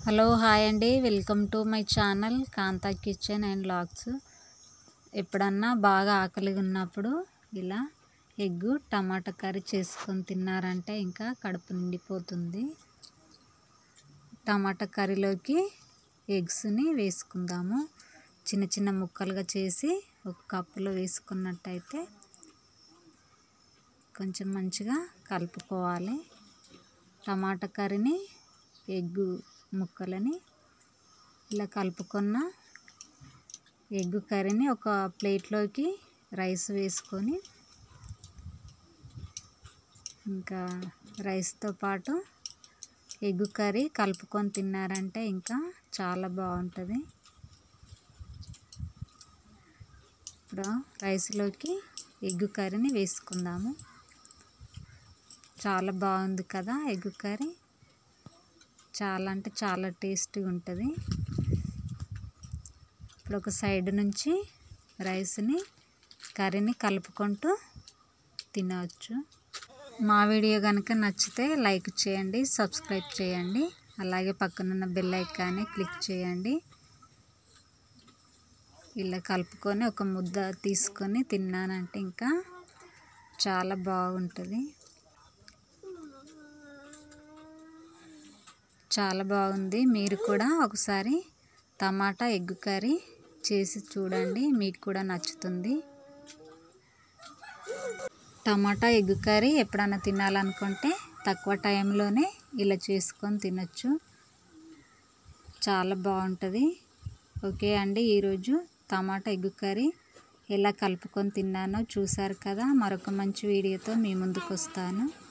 hello hi అండి welcome to my channel Kanta kitchen and logs ఎప్పుడన్నా బాగా ఆకలిగా ఉన్నప్పుడు ఇలా ఎగ్గు టమాటా కర్రీ చేసుకొని తిన్నారంటే ఇంకా కడుపు నిండిపోతుంది టమాటా కర్రీలోకి ఎగ్స్ని వేసుకుందాము చిన్న చిన్న ముక్కలుగా చేసి ఒక కప్పులో వేసుకున్నట్టయితే కొంచెం మంచిగా కలుపుకోవాలి టమాటా కర్రీని ఎగ్గు ముక్కలని ఇలా కలుపుకున్న ఎగ్ కర్రీని ఒక ప్లేట్లోకి రైస్ వేసుకొని ఇంకా రైస్తో పాటు ఎగ్ కర్రీ కలుపుకొని తిన్నారంటే ఇంకా చాలా బాగుంటుంది ఇప్పుడు రైస్లోకి ఎగ్ కర్రీని వేసుకుందాము చాలా బాగుంది కదా ఎగ్ కర్రీ చాలా అంటే చాలా టేస్టీగా ఉంటుంది ఇప్పుడు ఒక సైడ్ నుంచి రైస్ని కర్రీని కలుపుకుంటూ తినవచ్చు మా వీడియో కనుక నచ్చితే లైక్ చేయండి సబ్స్క్రైబ్ చేయండి అలాగే పక్కనున్న బెల్ ఐకాన్ని క్లిక్ చేయండి ఇలా కలుపుకొని ఒక ముద్ద తీసుకొని తిన్నానంటే ఇంకా చాలా బాగుంటుంది చాలా బాగుంది మీరు కూడా ఒకసారి టమాటా ఎగ్ కర్రీ చేసి చూడండి మీకు కూడా నచ్చుతుంది టమాటా ఎగ్ కర్రీ ఎప్పుడైనా తినాలనుకుంటే తక్కువ టైంలోనే ఇలా చేసుకొని తినచ్చు చాలా బాగుంటుంది ఓకే అండి ఈరోజు టమాటా ఎగ్ కర్రీ ఎలా కలుపుకొని తిన్నానో చూసారు కదా మరొక మంచి వీడియోతో మీ ముందుకు వస్తాను